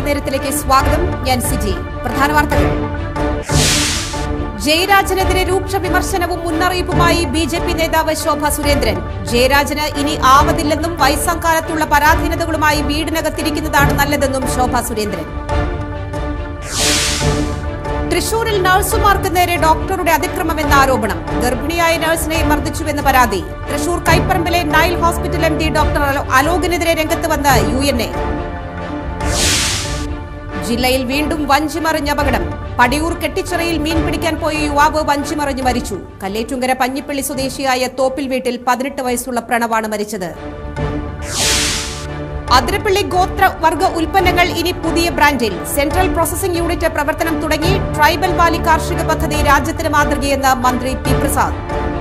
നേരത്തിലേക്ക് സ്വാഗതം ഞാൻ സിജി പ്രധാന വാർത്തകൾ ജയരാജനെതിരെ രൂക്ഷ വിമർശനവും മുന്നറിയിപ്പുമായി ബി ജെ പി നേതാവ് ശോഭ സുരേന്ദ്രൻ ജയരാജന് ഇനി ആവതില്ലെന്നും വയസ്സാം കാലത്തുള്ള പരാധീനതകളുമായി വീടിനകത്തിരിക്കുന്നതാണ് നല്ലതെന്നും ശോഭ സുരേന്ദ്രൻ തൃശൂരിൽ നഴ്സുമാർക്ക് നേരെ ഡോക്ടറുടെ അതിക്രമമെന്ന ആരോപണം ഗർഭിണിയായ നഴ്സിനെ മർദ്ദിച്ചുവെന്ന് പരാതി തൃശൂർ കൈപ്പറമ്പിലെ Nile hospital M D doctor hello- അലോകിനെതിരെ രംഗത്ത് വന്ന് യു എൻ എ ജില്ലയിൽ വീണ്ടും വഞ്ചിമറിഞ്ഞ അപകടം പടിയൂർ കെട്ടിച്ചിറയിൽ മീൻ പിടിക്കാൻ പോയ യുവാവ് വഞ്ചിമറിഞ്ഞ് മരിച്ചു കല്ലേറ്റുങ്കര പഞ്ഞിപ്പള്ളി സ്വദേശിയായ തോപ്പിൽ വീട്ടിൽ പതിനെട്ട് വയസ്സുള്ള പ്രണവാണ് മരിച്ചത് അതിരപ്പള്ളി ഗോത്ര വർഗ ഉൽപ്പന്നങ്ങൾ ഇനി പുതിയ ബ്രാൻഡിൽ സെൻട്രൽ പ്രോസസിംഗ് യൂണിറ്റ് പ്രവർത്തനം തുടങ്ങി ട്രൈബൽ വാലി കാർഷിക പദ്ധതി രാജ്യത്തിന് മാതൃകയെന്ന് മന്ത്രി പി പ്രസാദ്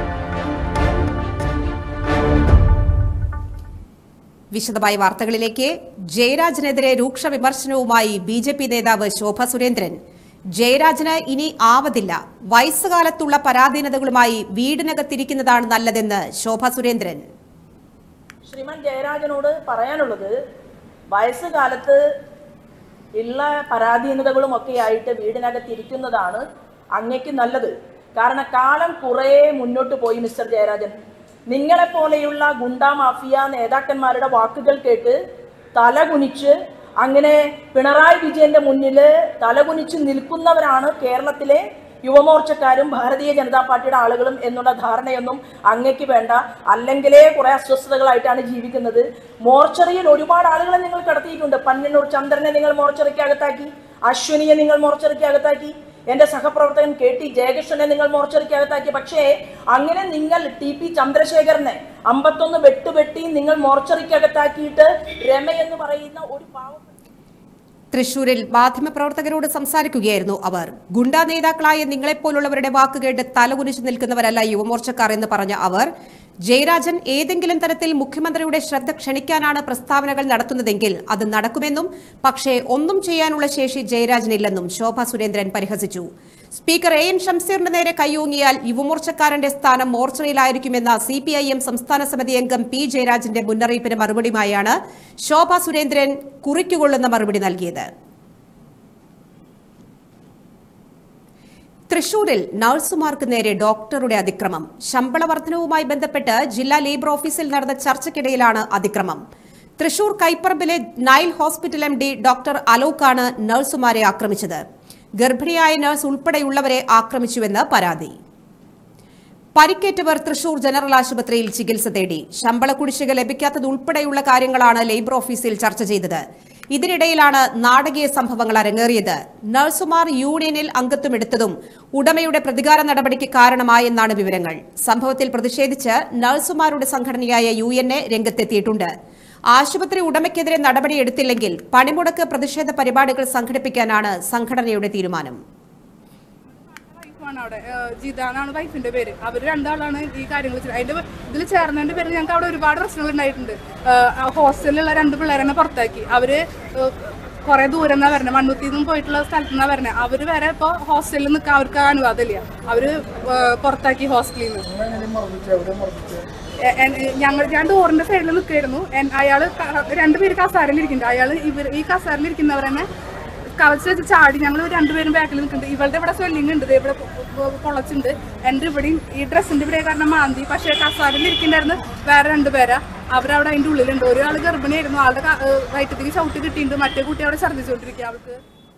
വിശദമായ വാർത്തകളിലേക്ക് ജയരാജനെതിരെ രൂക്ഷ വിമർശനവുമായി ബി ജെ പി നേതാവ് ശോഭ സുരേന്ദ്രൻ ജയരാജന് ഇനി ആവതില്ല വയസ്സുകാലത്തുള്ള പരാധീനതകളുമായി വീടിനകത്തിരിക്കുന്നതാണ് നല്ലതെന്ന് ശോഭ സുരേന്ദ്രൻ ശ്രീമാൻ ജയരാജനോട് പറയാനുള്ളത് വയസ്സുകാലത്ത് ഉള്ള പരാധീനതകളും ഒക്കെ ആയിട്ട് വീടിനകത്തിരിക്കുന്നതാണ് അങ്ങയ്ക്ക് നല്ലത് കാരണം കാലം കുറേ മുന്നോട്ട് പോയി മിസ്റ്റർ ജയരാജൻ നിങ്ങളെപ്പോലെയുള്ള ഗുണ്ടാ മാഫിയ നേതാക്കന്മാരുടെ വാക്കുകൾ കേട്ട് തലകുനിച്ച് അങ്ങനെ പിണറായി വിജയന്റെ മുന്നിൽ തലകുനിച്ച് നിൽക്കുന്നവരാണ് കേരളത്തിലെ യുവമോർച്ചക്കാരും ഭാരതീയ ജനതാ പാർട്ടിയുടെ ആളുകളും എന്നുള്ള ധാരണയൊന്നും അങ്ങയ്ക്ക് വേണ്ട അല്ലെങ്കിലേ കുറെ അസ്വസ്ഥതകളായിട്ടാണ് ജീവിക്കുന്നത് മോർച്ചറിയിൽ ഒരുപാട് ആളുകളെ നിങ്ങൾ കടത്തിയിട്ടുണ്ട് പന്നന്നൂർ ചന്ദ്രനെ നിങ്ങൾ മോർച്ചറിക്ക് അകത്താക്കി അശ്വിനിയെ നിങ്ങൾ മോർച്ചറിക്ക് അകത്താക്കി എന്റെ സഹപ്രവർത്തകൻ കെ ടി ജയകൃഷ്ണനെ നിങ്ങൾ മോർച്ചറിക്ക് അകത്താക്കി പക്ഷേ അങ്ങനെ നിങ്ങൾ ടി പി ചന്ദ്രശേഖരനെ അമ്പത്തൊന്ന് വെട്ടുവെട്ടി നിങ്ങൾ മോർച്ചറിക്ക് അകത്താക്കിയിട്ട് രമ എന്ന് പറയുന്ന ഒരു പാവപ്പെട്ട തൃശൂരിൽ മാധ്യമപ്രവർത്തകരോട് സംസാരിക്കുകയായിരുന്നു അവർ ഗുണ്ടാ നേതാക്കളായ നിങ്ങളെപ്പോലുള്ളവരുടെ വാക്കുകേട്ട് തലകുനിച്ചു നിൽക്കുന്നവരല്ല യുവമോർച്ചക്കാർ എന്ന് പറഞ്ഞ അവർ ജയരാജൻ ഏതെങ്കിലും തരത്തിൽ മുഖ്യമന്ത്രിയുടെ ശ്രദ്ധ ക്ഷണിക്കാനാണ് പ്രസ്താവനകൾ നടത്തുന്നതെങ്കിൽ അത് നടക്കുമെന്നും പക്ഷേ ഒന്നും ചെയ്യാനുള്ള ശേഷി ജയരാജനില്ലെന്നും ശോഭ സുരേന്ദ്രൻ പരിഹസിച്ചു സ്പീക്കർ എ എൻ ഷംസീറിന്റെ നേരെ കൈയോങ്ങിയാൽ യുവമോർച്ചക്കാരന്റെ സ്ഥാനം മോർച്ചറിയിലായിരിക്കുമെന്ന സി പി ഐ എം സംസ്ഥാന സമിതി അംഗം പി ജയരാജന്റെ മുന്നറിയിപ്പിന് മറുപടിയുമായാണ് ശോഭ സുരേന്ദ്രൻ കുറിക്കുകൊള്ളുന്ന മറുപടി നൽകിയത് തൃശൂരിൽ നഴ്സുമാർക്ക് നേരെ ഡോക്ടറുടെ അതിക്രമം ശമ്പള വർധനവുമായി ബന്ധപ്പെട്ട് ജില്ലാ ലേബർ ഓഫീസിൽ നടന്ന ചർച്ചയ്ക്കിടയിലാണ് അതിക്രമം തൃശൂർ കൈപ്പറമ്പിലെ Nile hospital M D doctor അലോക്കാണ് നഴ്സുമാരെ ആക്രമിച്ചത് ഗർഭിണിയായ നഴ്സ് ഉൾപ്പെടെയുള്ളവരെ ആക്രമിച്ചുവെന്ന് പരാതി പരിക്കേറ്റവർ തൃശൂർ ജനറൽ ആശുപത്രിയിൽ ചികിത്സ തേടി ശമ്പള കുടിശ്ശിക ലഭിക്കാത്തതുൾപ്പെടെയുള്ള കാര്യങ്ങളാണ് ലേബർ ഓഫീസിൽ ചർച്ച ചെയ്തത് ഇതിനിടയിലാണ് നാടകീയ സംഭവങ്ങൾ അരങ്ങേറിയത് നഴ്സുമാർ യൂണിയനിൽ അംഗത്വമെടുത്തതും ഉടമയുടെ പ്രതികാര നടപടിക്ക് കാരണമായെന്നാണ് വിവരങ്ങൾ സംഭവത്തിൽ പ്രതിഷേധിച്ച് നഴ്സുമാരുടെ സംഘടനയായ യു എൻ എ രംഗത്തെത്തിയിട്ടുണ്ട് ആശുപത്രി ഉടമയ്ക്കെതിരെ നടപടിയെടുത്തില്ലെങ്കിൽ പണിമുടക്ക് പ്രതിഷേധ പരിപാടികൾ സംഘടിപ്പിക്കാനാണ് സംഘടനയുടെ തീരുമാനം വൈഫാണ് അവിടെ ഏഹ് ജിത എന്നാണ് വൈഫിന്റെ പേര് അവർ രണ്ടാളാണ് ഈ കാര്യങ്ങൾ ചെയ്തത് അതിന്റെ ഇതിൽ ചേർന്നതിന്റെ പേര് ഞങ്ങൾക്ക് അവിടെ ഒരുപാട് പ്രശ്നങ്ങൾ ഉണ്ടായിട്ടുണ്ട് ഏഹ് ഹോസ്റ്റലിലുള്ള രണ്ട് പിള്ളേരെ പുറത്താക്കി അവര് ഏഹ് കുറെ ദൂരം നിന്നാ വരണേ മണ്ണുത്തി നിന്നും പോയിട്ടുള്ള സ്ഥലത്ത് നിന്നാ വരണേ അവര് വരെ ഇപ്പൊ ഹോസ്റ്റലിൽ നിൽക്കാൻ അവർക്ക് അനുവാദമില്ല അവര് ഏഹ് പുറത്താക്കി ഹോസ്റ്റലിൽ നിന്ന് എ- എൻ- ഞങ്ങൾ ഞാൻ ഡോറിന്റെ സൈഡിൽ നിൽക്കായിരുന്നു അയാള് ക- രണ്ടുപേര് കസാരയിൽ ഇരിക്കുന്നുണ്ട് അയാള് ഇവർ ഈ കസാരയിൽ ഇരിക്കുന്നവർ തന്നെ കളച്ച് വെച്ച് ചാടി ഞങ്ങൾ രണ്ടുപേരും ബാക്കിൽ നിൽക്കുന്നുണ്ട് ഇവളുടെ ഇവിടെ സ്വെല്ലിംഗ് ഉണ്ട് ദേ ഇവിടെ പൊ- പൊ- പൊളച്ചുണ്ട് എൻ്റെ ഇവിടെയും ഈ ഡ്രസ്സിന്റെ ഇവിടെ കാരണം മാന്തി പക്ഷേ കസാരയിൽ ഇരിക്കുന്നുണ്ടായിരുന്നു വേറെ രണ്ടുപേരാ അവരവിടെ അതിന്റെ ഉള്ളിലുണ്ട് ഒരാൾ ഗർഭിണിയായിരുന്നു ആളുടെ ക- ഏഹ് വയറ്റത്തേക്ക് ചവിട്ടി കിട്ടിയിട്ടുണ്ട് മറ്റേ കുട്ടി അവിടെ ഛർദ്ദിച്ചുകൊണ്ടിരിക്കുക അവൾക്ക്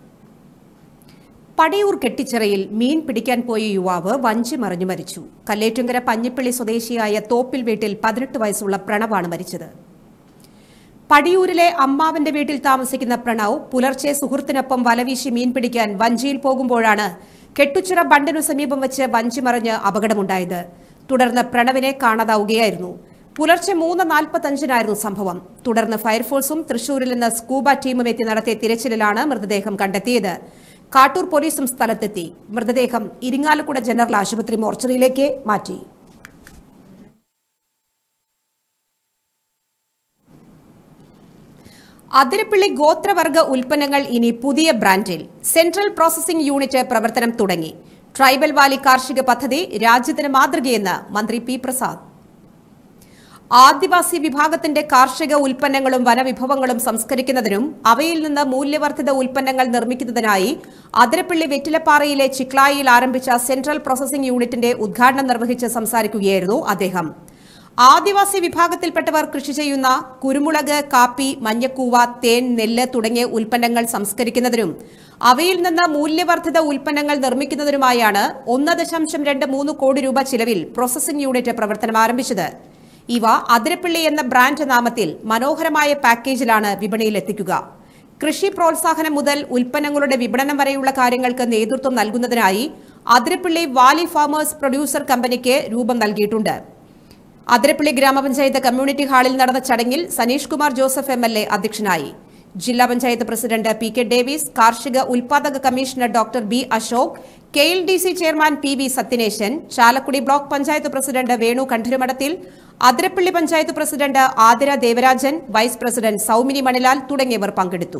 പടിയൂർ കെട്ടിച്ചിറയിൽ മീൻ പിടിക്കാൻ പോയ യുവാവ് വഞ്ചി മറിഞ്ഞു മരിച്ചു കല്ലേറ്റുങ്കര പഞ്ഞിപ്പള്ളി സ്വദേശിയായ തോപ്പിൽ വീട്ടിൽ പതിനെട്ട് വയസ്സുള്ള പ്രണവാണ് മരിച്ചത് പടിയൂരിലെ അമ്മാവന്റെ വീട്ടിൽ താമസിക്കുന്ന പ്രണവ് പുലർച്ചെ സുഹൃത്തിനൊപ്പം വലവീശി മീൻ പിടിക്കാൻ വഞ്ചിയിൽ പോകുമ്പോഴാണ് കെട്ടുച്ചിറ ബണ്ടിനു സമീപം വെച്ച് വഞ്ചി മറിഞ്ഞ് അപകടമുണ്ടായത് തുടർന്ന് പ്രണവിനെ കാണാതാവുകയായിരുന്നു പുലർച്ചെ മൂന്ന് നാൽപ്പത്തഞ്ചിനായിരുന്നു സംഭവം തുടർന്ന് ഫയർഫോഴ്സും തൃശൂരിൽ നിന്ന് സ്കൂബ ടീമും എത്തി നടത്തിയ തിരച്ചിലിലാണ് മൃതദേഹം കണ്ടെത്തിയത് കാട്ടൂർ പോലീസും സ്ഥലത്തെത്തി മൃതദേഹം ഇരിങ്ങാലക്കുട ജനറൽ ആശുപത്രി മോർച്ചറിയിലേക്ക് മാറ്റി അതിരപ്പള്ളി ഗോത്രവർഗ ഉൽപ്പന്നങ്ങൾ ഇനി പുതിയ ബ്രാൻഡിൽ സെൻട്രൽ പ്രോസസിംഗ് യൂണിറ്റ് പ്രവർത്തനം തുടങ്ങി ട്രൈബൽ വാലി കാർഷിക പദ്ധതി രാജ്യത്തിന് മാതൃകയെന്ന് മന്ത്രി പി പ്രസാദ് ആദിവാസി വിഭാഗത്തിന്റെ കാർഷിക ഉൽപ്പന്നങ്ങളും വനവിഭവങ്ങളും സംസ്കരിക്കുന്നതിനും അവയിൽ നിന്ന് മൂല്യവർദ്ധിത ഉൽപ്പന്നങ്ങൾ നിർമ്മിക്കുന്നതിനായി അതിരപ്പള്ളി വെറ്റിലപ്പാറയിലെ ചിക്ലായിയിൽ ആരംഭിച്ച സെൻട്രൽ പ്രോസസിംഗ് യൂണിറ്റിന്റെ ഉദ്ഘാടനം നിർവഹിച്ച് സംസാരിക്കുകയായിരുന്നു അദ്ദേഹം ആദിവാസി വിഭാഗത്തിൽപ്പെട്ടവർ കൃഷി ചെയ്യുന്ന കുരുമുളക് കാപ്പി മഞ്ഞക്കൂവ തേൻ നെല്ല് തുടങ്ങിയ ഉൽപ്പന്നങ്ങൾ സംസ്കരിക്കുന്നതിനും അവയിൽ നിന്ന് മൂല്യവർദ്ധിത ഉൽപ്പന്നങ്ങൾ നിർമ്മിക്കുന്നതിനുമായാണ് ഒന്ന് ദശാംശം രണ്ട് മൂന്ന് കോടി രൂപ ചിലവിൽ പ്രോസസിംഗ് യൂണിറ്റ് പ്രവർത്തനം ആരംഭിച്ചത് ഇവ അതിരപ്പള്ളി എന്ന ബ്രാൻഡ് നാമത്തിൽ മനോഹരമായ പാക്കേജിലാണ് വിപണിയിലെത്തിക്കുക കൃഷി പ്രോത്സാഹനം മുതൽ ഉൽപ്പന്നങ്ങളുടെ വിപണനം വരെയുള്ള കാര്യങ്ങൾക്ക് നേതൃത്വം നൽകുന്നതിനായി അതിരപ്പള്ളി വാലി ഫാമേഴ്സ് പ്രൊഡ്യൂസർ കമ്പനിക്ക് രൂപം നൽകിയിട്ടുണ്ട് അതിരപ്പള്ളി ഗ്രാമപഞ്ചായത്ത് കമ്മ്യൂണിറ്റി ഹാളിൽ നടന്ന ചടങ്ങിൽ Saneesh Kumar Joseph M L A അധ്യക്ഷനായി ജില്ലാ panchayat president P K Davis കാർഷിക ഉൽപാദക commissioner doctor B Ashok K L D C chairman P V Sathyanesan Chalakudy block panchayat president Venu Kandarumadathil Athirappilly panchayat president Athira Devarajan vice president Soumini Manilal തുടങ്ങിയവർ പങ്കെടുത്തു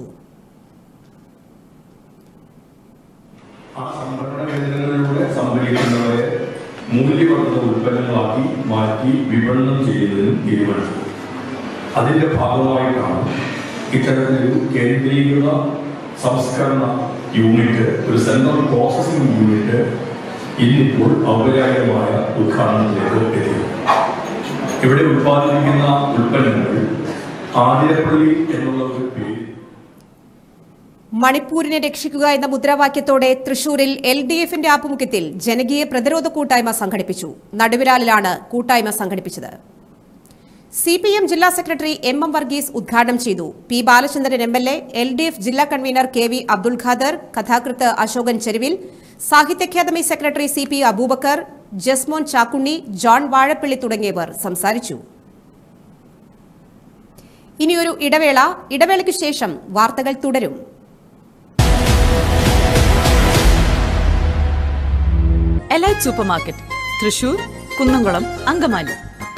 ആ സംഭരണ കേന്ദ്രങ്ങളിലൂടെ സംഭരിക്കുന്നവരെ മൂല്യവർദ്ധിത ഉൽപ്പന്നങ്ങളാക്കി മാറ്റി വിപണനം ചെയ്യുന്നതിനും തീരുമാനിച്ചു അതിന്റെ ഭാഗമായിട്ടാണ് ഇത്തരത്തിലൊരു കേന്ദ്രീകൃത സംസ്കരണ യൂണിറ്റ് ഒരു സെൻട്രൽ പ്രോസസിംഗ് യൂണിറ്റ് ഇന്നിപ്പോൾ ഔപചാരികമായ ഉദ്ഘാടനത്തിലേക്ക് എത്തിയത് ഇവിടെ ഉത്പാദിപ്പിക്കുന്ന ഉൽപ്പന്നങ്ങൾ ആതിരപ്പള്ളി എന്നുള്ള ഒരു പേര് മണിപ്പൂരിനെ രക്ഷിക്കുക എന്ന മുദ്രാവാക്യത്തോടെ തൃശൂരിൽ എൽ ഡി എഫിന്റെ ആഭിമുഖ്യത്തിൽ ജനകീയ പ്രതിരോധ കൂട്ടായ്മ സംഘടിപ്പിച്ചു നടുവിലാലിലാണ് കൂട്ടായ്മ സംഘടിപ്പിച്ചത് സി പി എം ജില്ലാ സെക്രട്ടറി എം എം വർഗീസ് ഉദ്ഘാടനം ചെയ്തു P Balachandran M L A L D F ജില്ലാ convener K V Abdul Khader കഥാകൃത്ത് Ashokan Cheruvil Sahitya Akademi secretary C P Aboobacker Jasmon Chakkunni John Vazhappally തുടങ്ങിയവർ സംസാരിച്ചു ഇനിയൊരു ഇടവേള ഇടവേളയ്ക്ക് ശേഷം വാർത്തകൾ തുടരും എലൈറ്റ് സൂപ്പർമാർക്കറ്റ് തൃശൂർ കുന്നംകുളം അങ്കമാലി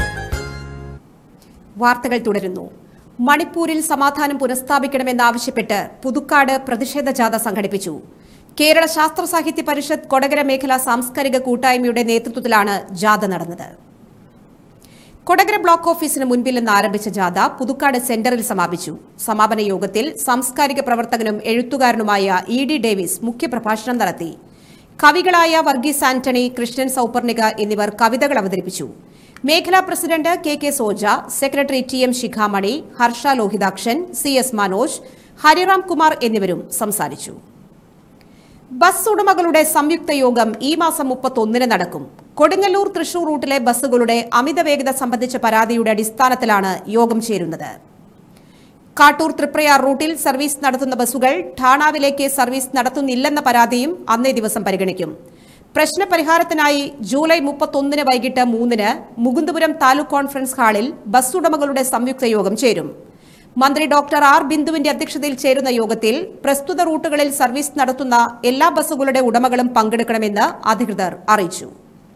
വാർത്തകൾ തുടരുന്നു മണിപ്പൂരിൽ സമാധാനം പുനഃസ്ഥാപിക്കണമെന്നാവശ്യപ്പെട്ട് പുതുക്കാട് പ്രതിഷേധ ജാഥ സംഘടിപ്പിച്ചു കേരള ശാസ്ത്ര സാഹിത്യ പരിഷത്ത് കൊടകര മേഖല സാംസ്കാരിക കൂട്ടായ്മയുടെ നേതൃത്വത്തിലാണ് ജാഥ നടന്നത് കൊടകര ബ്ലോക്ക് ഓഫീസിന് മുൻപിൽ നിന്ന് ആരംഭിച്ച ജാഥ പുതുക്കാട് സെന്ററിൽ സമാപിച്ചു സമാപന യോഗത്തിൽ സാംസ്കാരിക പ്രവർത്തകനും എഴുത്തുകാരനുമായ ഇ ഡി ഡേവിസ് മുഖ്യപ്രഭാഷണം നടത്തി കവികളായ വർഗീസ് ആന്റണി കൃഷ്ണൻ സൌപർണിക എന്നിവർ കവിതകൾ അവതരിപ്പിച്ചു മേഖലാ president K K Soja secretary T M Shikhamani Harsha Lohithakshan C S Manoj Hariram Kumar എന്നിവരും സംസാരിച്ചു ബസ് ഉടമകളുടെ സംയുക്ത യോഗം ഈ മാസം മുപ്പത്തൊന്നിന് നടക്കും കൊടുങ്ങല്ലൂർ തൃശൂർ റൂട്ടിലെ ബസ്സുകളുടെ അമിത വേഗത സംബന്ധിച്ച പരാതിയുടെ അടിസ്ഥാനത്തിലാണ് യോഗം ചേരുന്നത് കാട്ടൂർ തൃപ്രയാർ റൂട്ടിൽ സർവീസ് നടത്തുന്ന ബസ്സുകൾ ഠാണാവിലേക്ക് സർവീസ് നടത്തുന്നില്ലെന്ന പരാതിയും അന്നേ ദിവസം പരിഗണിക്കും പ്രശ്നപരിഹാരത്തിനായി ജൂലൈ മുപ്പത്തൊന്നിന് വൈകിട്ട് മൂന്നിന് മുകുന്ദപുരം താലൂക്ക് കോൺഫറൻസ് ഹാളിൽ ബസ് ഉടമകളുടെ സംയുക്ത യോഗം ചേരും മന്ത്രി ഡോക്ടർ ആർ ബിന്ദുവിന്റെ അധ്യക്ഷതയിൽ ചേരുന്ന യോഗത്തിൽ പ്രസ്തുത റൂട്ടുകളിൽ സർവീസ് നടത്തുന്ന എല്ലാ ബസ്സുകളുടെ ഉടമകളും പങ്കെടുക്കണമെന്ന് അധികൃതർ അറിയിച്ചു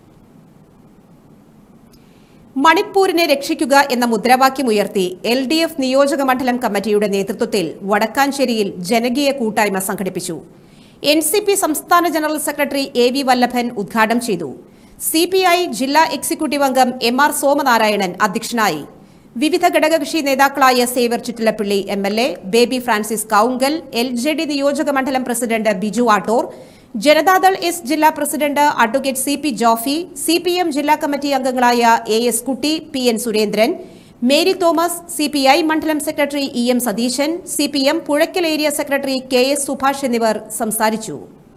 മണിപ്പൂരിനെ രക്ഷിക്കുക എന്ന മുദ്രാവാക്യം ഉയർത്തി എൽ ഡി എഫ് നിയോജക മണ്ഡലം കമ്മിറ്റിയുടെ നേതൃത്വത്തിൽ വടക്കാഞ്ചേരിയിൽ ജനകീയ കൂട്ടായ്മ സംഘടിപ്പിച്ചു എൻ സി പി സംസ്ഥാന general secretary A V Vallabhan ഉദ്ഘാടനം ചെയ്തു സി പി ഐ ജില്ലാ എക്സിക്യൂട്ടീവ് അംഗം എം ആർ സോമനാരായണൻ അധ്യക്ഷനായി വിവിധ ഘടകകക്ഷി നേതാക്കളായ Xavier Chuttilappilly M L A Baby Francis Kavungal L J D നിയോജക മണ്ഡലം പ്രസിഡന്റ് ബിജു ആട്ടോർ ജനതാദൾ എസ് ജില്ലാ president advocate C P Jofi C P M ജില്ലാ കമ്മിറ്റി അംഗങ്ങളായ A S Kutty P N Surendran Mary Thomas C P I മണ്ഡലം secretary E M Satheesan C P M Puzhakkal area secretary K S Subhash എന്നിവർ സംസാരിച്ചു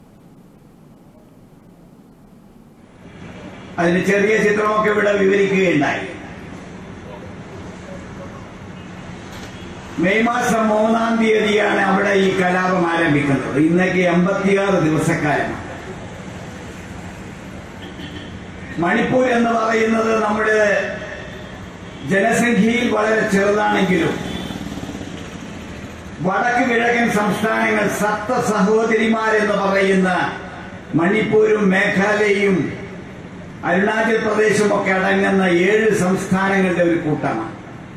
അതിന് ചെറിയ ചിത്രമൊക്കെ ഇവിടെ വിവരിക്കുകയുണ്ടായി മെയ് മാസം മൂന്നാം തീയതിയാണ് അവിടെ ഈ കലാപം ആരംഭിക്കുന്നത് ഇന്നേക്ക് എൺപത്തിയാറ് ദിവസക്കാലമാണ് മണിപ്പൂർ എന്ന് പറയുന്നത് നമ്മുടെ ജനസംഖ്യയിൽ വളരെ ചെറുതാണെങ്കിലും വടക്ക് കിഴക്കൻ സംസ്ഥാനങ്ങൾ സപ്ത സഹോദരിമാരെന്ന് പറയുന്ന മണിപ്പൂരും മേഘാലയയും അരുണാചൽ പ്രദേശും ഒക്കെ അടങ്ങുന്ന ഏഴ് സംസ്ഥാനങ്ങളുടെ ഒരു കൂട്ടമാണ്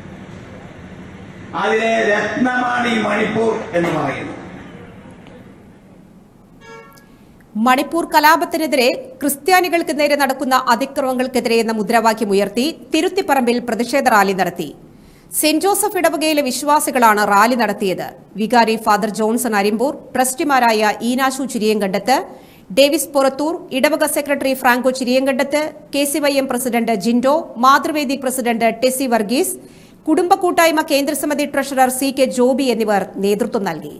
അതിലെ രത്നമാണ് ഈ മണിപ്പൂർ എന്ന് പറയുന്നത് മണിപ്പൂർ കലാപത്തിനെതിരെ ക്രിസ്ത്യാനികൾക്ക് നേരെ നടക്കുന്ന അതിക്രമങ്ങൾക്കെതിരെ എന്ന മുദ്രാവാക്യം ഉയർത്തി തിരുത്തിപ്പറമ്പിൽ പ്രതിഷേധ റാലി നടത്തി സെന്റ് ജോസഫ് ഇടവകയിലെ വിശ്വാസികളാണ് റാലി നടത്തിയത് വികാരി ഫാദർ ജോൺസൺ അരിമ്പൂർ ട്രസ്റ്റിമാരായ ഈനാശു ചിരിയങ്കണ്ടത്ത് ഡേവിസ് പുറത്തൂർ ഇടവക secretary Franco Chiriyankandath K C Y M president Jindo Mathruvedi president Tessy Varghese കുടുംബ കൂട്ടായ്മ കേന്ദ്രസമിതി ട്രഷറർ സി കെ ജോബി എന്നിവർ നേതൃത്വം നൽകി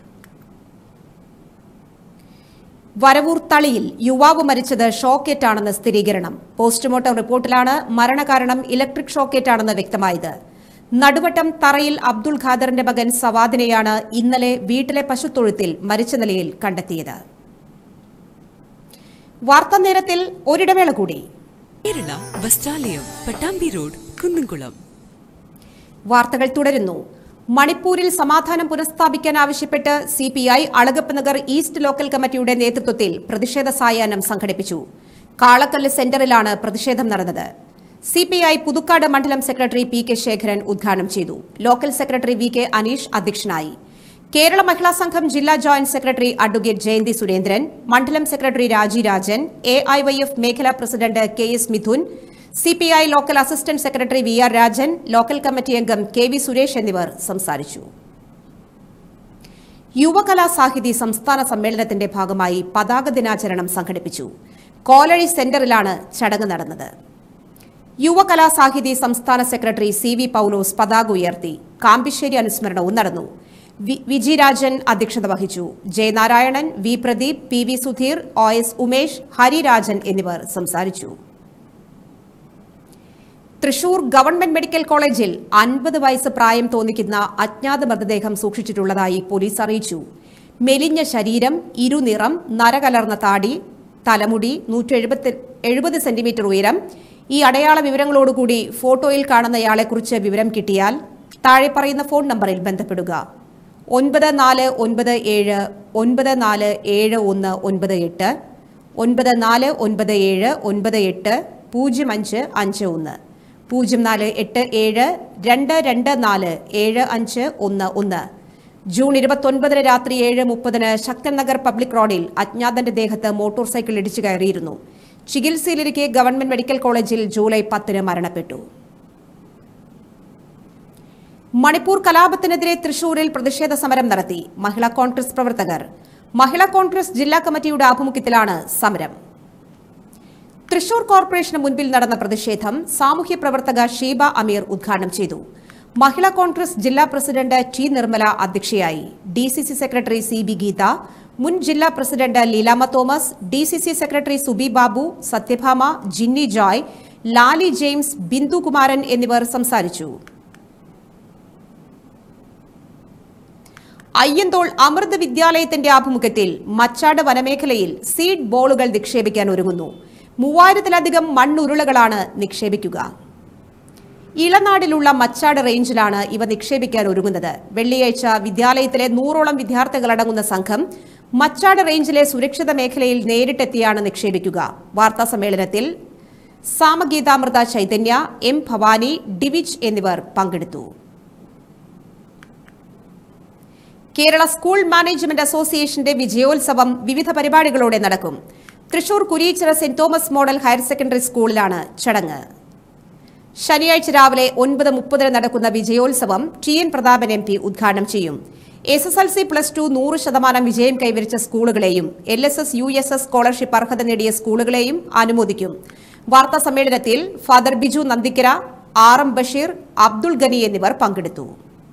വരവൂർ തളിയിൽ യുവാവ് മരിച്ചത് ഷോക്കേറ്റാണെന്ന് സ്ഥിരീകരണം പോസ്റ്റ്മോർട്ടം റിപ്പോർട്ടിലാണ് മരണകാരണം ഇലക്ട്രിക് ഷോക്കേറ്റാണെന്ന് വ്യക്തമായത് നടുവട്ടം തറയിൽ അബ്ദുൾ ഖാദറിന്റെ മകൻ സവാദിനെയാണ് ഇന്നലെ വീട്ടിലെ പശുത്തൊഴുത്തിൽ മരിച്ച നിലയിൽ കണ്ടെത്തിയത് വാർത്താ നേരത്തിൽ ഒരിടവേള കൂടി കേരള വസ്ത്രാലയം പട്ടാമ്പി റോഡ് കുന്നുംകുളം വാർത്തകൾ തുടരുന്നു മണിപ്പൂരിൽ സമാധാനം പുനഃസ്ഥാപിക്കാൻ ആവശ്യപ്പെട്ട് CPI Alagappa Nagar east local കമ്മിറ്റിയുടെ നേതൃത്വത്തിൽ പ്രതിഷേധ സായാഹ്നം സംഘടിപ്പിച്ചു കാളക്കല്ല് സെന്ററിലാണ് പ്രതിഷേധം നടന്നത് സിപിഐ പുതുക്കാട് മണ്ഡലം സെക്രട്ടറി പി കെ ശേഖരൻ ഉദ്ഘാടനം ചെയ്തു local secretary V K Aneesh അധ്യക്ഷനായി കേരള മഹിളാ സംഘം ജില്ലാ joint secretary advocate Jayanthi Surendran മണ്ഡലം secretary Raji Rajan A I Y F മേഖലാ president K S Mithun CPI local assistant secretary V R Rajan local committee അംഗം കെ വി സുരേഷ് എന്നിവർ സംസാരിച്ചു യുവകലാ സാഹിതി സംസ്ഥാന സമ്മേളനത്തിന്റെ ഭാഗമായി പതാക ദിനാചരണം സംഘടിപ്പിച്ചു കോലഴി സെന്ററിലാണ് ചടങ്ങ് നടന്നത് യുവകലാ സാഹിതി സംസ്ഥാന സെക്രട്ടറി സി വി പൌലോസ് പതാക ഉയർത്തി കാമ്പിശ്ശേരി അനുസ്മരണവും നടന്നു വി- വിജി രാജൻ അധ്യക്ഷത വഹിച്ചു Jayanarayanan V Pradeep P V Sudheer O S Umesh Harirajan എന്നിവർ സംസാരിച്ചു തൃശൂർ ഗവൺമെന്റ് മെഡിക്കൽ കോളേജിൽ അൻപത് വയസ്സ് പ്രായം തോന്നിക്കുന്ന അജ്ഞാത മൃതദേഹം സൂക്ഷിച്ചിട്ടുള്ളതായി പോലീസ് അറിയിച്ചു മെലിഞ്ഞ ശരീരം ഇരുനിറം നരകലർന്ന താടി തലമുടി നൂറ്റി എഴുപത് സെന്റിമീറ്റർ ഉയരം ഈ അടയാള വിവരങ്ങളോടുകൂടി ഫോട്ടോയിൽ കാണുന്നയാളെക്കുറിച്ച് വിവരം കിട്ടിയാൽ താഴെ പറയുന്ന ഫോൺ നമ്പറിൽ ബന്ധപ്പെടുക ഒൻപത് നാല് ഒൻപത് ഏഴ് ഒൻപത് നാല് ഏഴ് ഒന്ന് ഒൻപത് എട്ട് ഒൻപത് നാല് ഒൻപത് ഏഴ് ഒൻപത് എട്ട് പൂജ്യം അഞ്ച് അഞ്ച് ഒന്ന് പൂജ്യം നാല് എട്ട് ഏഴ് രണ്ട് രണ്ട് നാല് ഏഴ് അഞ്ച് ഒന്ന് ഒന്ന് ജൂൺ ഇരുപത്തൊൻപതിന് രാത്രി ഏഴ് മുപ്പതിന് ശക്തൻ നഗർ പബ്ലിക് റോഡിൽ അജ്ഞാതന്റെ ദേഹത്ത് മോട്ടോർ സൈക്കിൾ ഇടിച്ചു കയറിയിരുന്നു ചികിത്സയിലിരിക്കെ ഗവൺമെന്റ് മെഡിക്കൽ കോളേജിൽ ജൂലൈ പത്തിന് മരണപ്പെട്ടു മണിപ്പൂർ കലാപത്തിനെതിരെ തൃശൂരിൽ പ്രതിഷേധ സമരം നടത്തി മഹിളാ കോൺഗ്രസ് പ്രവർത്തകർ മഹിളാ കോൺഗ്രസ് ജില്ലാ കമ്മിറ്റിയുടെ ആഭിമുഖ്യത്തിലാണ് സമരം തൃശൂർ കോർപ്പറേഷന് മുൻപിൽ നടന്ന പ്രതിഷേധം സാമൂഹ്യ പ്രവർത്തക ഷീബ അമീർ ഉദ്ഘാടനം ചെയ്തു മഹിളാ കോൺഗ്രസ് ജില്ലാ പ്രസിഡന്റ് ടി നിർമ്മല അധ്യക്ഷയായി D C C secretary C B Geetha മുൻ ജില്ലാ president Leelamma Thomas D C C secretary Subi Babu Sathyabhama Ginny Joy Lali James Bindu Kumaran എന്നിവർ സംസാരിച്ചു അയ്യന്തോൾ അമൃത വിദ്യാലയത്തിന്റെ ആഭിമുഖ്യത്തിൽ മച്ചാട് വനമേഖലയിൽ സീഡ് ബോളുകൾ നിക്ഷേപിക്കാൻ ഒരുങ്ങുന്നു മൂവായിരത്തിലധികം മണ്ണുരുളകളാണ് നിക്ഷേപിക്കുക ഇളനാടിലുള്ള മച്ചാട് റേഞ്ചിലാണ് ഇവ നിക്ഷേപിക്കാൻ ഒരുങ്ങുന്നത് വെള്ളിയാഴ്ച വിദ്യാലയത്തിലെ നൂറോളം വിദ്യാർത്ഥികളടങ്ങുന്ന സംഘം മച്ചാട് റേഞ്ചിലെ സുരക്ഷിത മേഖലയിൽ നേരിട്ടെത്തിയാണ് നിക്ഷേപിക്കുക വാർത്താ സമ്മേളനത്തിൽ സാമഗീതാമൃത ചൈതന്യ എം ഭവാനി ഡിവിജ് എന്നിവർ പങ്കെടുത്തു കേരള സ്കൂൾ മാനേജ്മെന്റ് അസോസിയേഷന്റെ വിജയോത്സവം വിവിധ പരിപാടികളോടെ നടക്കും Thrissur Kureechira saint Thomas model higher secondary സ്കൂളിലാണ് ചടങ്ങ് ശനിയാഴ്ച രാവിലെ ഒൻപത് മുപ്പതിന് നടക്കുന്ന വിജയോത്സവം T N Prathapan M P ഉദ്ഘാടനം ചെയ്യും S S L C plus two നൂറ് ശതമാനം വിജയം കൈവരിച്ച സ്കൂളുകളെയും L S S U S S scholarship അർഹത നേടിയ സ്കൂളുകളെയും അനുമോദിക്കും വാർത്താ സമ്മേളനത്തിൽ father Biju Nandikkara R M Basheer Abdul Gani എന്നിവർ പങ്കെടുത്തു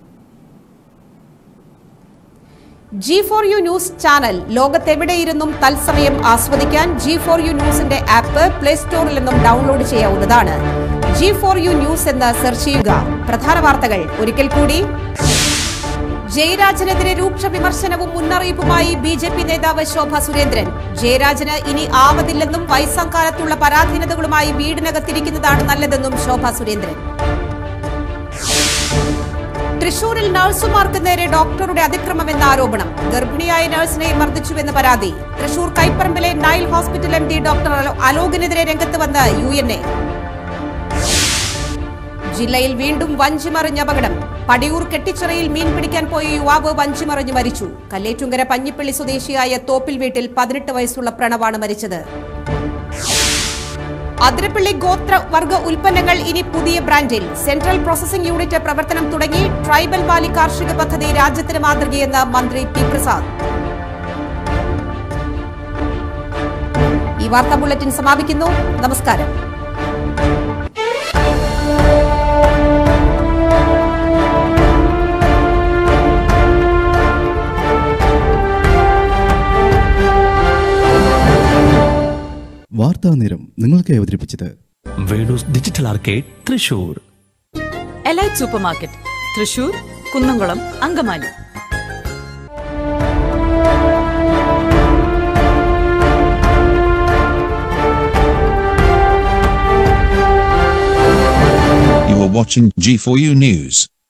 G four U news channel ലോകത്തെവിടെയിരുന്നും തത്സമയം ആസ്വദിക്കാൻ ജി ഫോർ യു ന്യൂസിന്റെ ആപ്പ് പ്ലേ സ്റ്റോറിൽ നിന്നും ഡൗൺലോഡ് ചെയ്യാവുന്നതാണ് ജി ഫോർ യു ന്യൂസ് എന്ന് സെർച്ച് ചെയ്യുക പ്രധാന വാർത്തകൾ ഒരിക്കൽ കൂടി ജയരാജനെതിരെ രൂക്ഷ വിമർശനവും മുന്നറിയിപ്പുമായി ബി ജെ പി നേതാവ് ശോഭ സുരേന്ദ്രൻ ജയരാജന് ഇനി ആവതില്ലെന്നും വയസ്സാംകാലത്തുള്ള പരാധീനതകളുമായി വീടിനകത്തിരിക്കുന്നതാണ് നല്ലതെന്നും ശോഭ സുരേന്ദ്രൻ തൃശൂരിൽ നഴ്സുമാർക്ക് നേരെ ഡോക്ടറുടെ അതിക്രമമെന്ന ആരോപണം ഗർഭിണിയായ നഴ്സിനെ മർദ്ദിച്ചുവെന്ന് പരാതി തൃശൂർ കൈപ്പറമ്പിലെ Nile hospital M D doctor hello- അലോകിനെതിരെ രംഗത്ത് വന്ന് യു എൻ എ ജില്ലയിൽ വീണ്ടും വഞ്ചിമറിഞ്ഞ അപകടം പടിയൂർ കെട്ടിച്ചിറയിൽ മീൻ പിടിക്കാൻ പോയ യുവാവ് വഞ്ചിമറിഞ്ഞു മരിച്ചു കല്ലേറ്റുങ്കര പഞ്ഞിപ്പള്ളി സ്വദേശിയായ തോപ്പിൽ വീട്ടിൽ പതിനെട്ട് വയസ്സുള്ള പ്രണവാണ് മരിച്ചത് അതിരപ്പള്ളി ഗോത്ര വർഗ ഉൽപ്പന്നങ്ങൾ ഇനി പുതിയ ബ്രാൻഡിൽ സെൻട്രൽ പ്രോസസിംഗ് യൂണിറ്റ് പ്രവർത്തനം തുടങ്ങി ട്രൈബൽ വാലി കാർഷിക പദ്ധതി രാജ്യത്തിന് മാതൃകയെന്ന് മന്ത്രി പി പ്രസാദ് ഈ വാർത്താ ബുള്ളറ്റിൻ സമാപിക്കുന്നു നമസ്കാരം വാർത്താ നേരം നിങ്ങൾക്ക് അവതരിപ്പിച്ചത് Venus digital arcade Thrissur elite supermarket Thrissur Kunnamkulam Angamaly You are watching G4U News.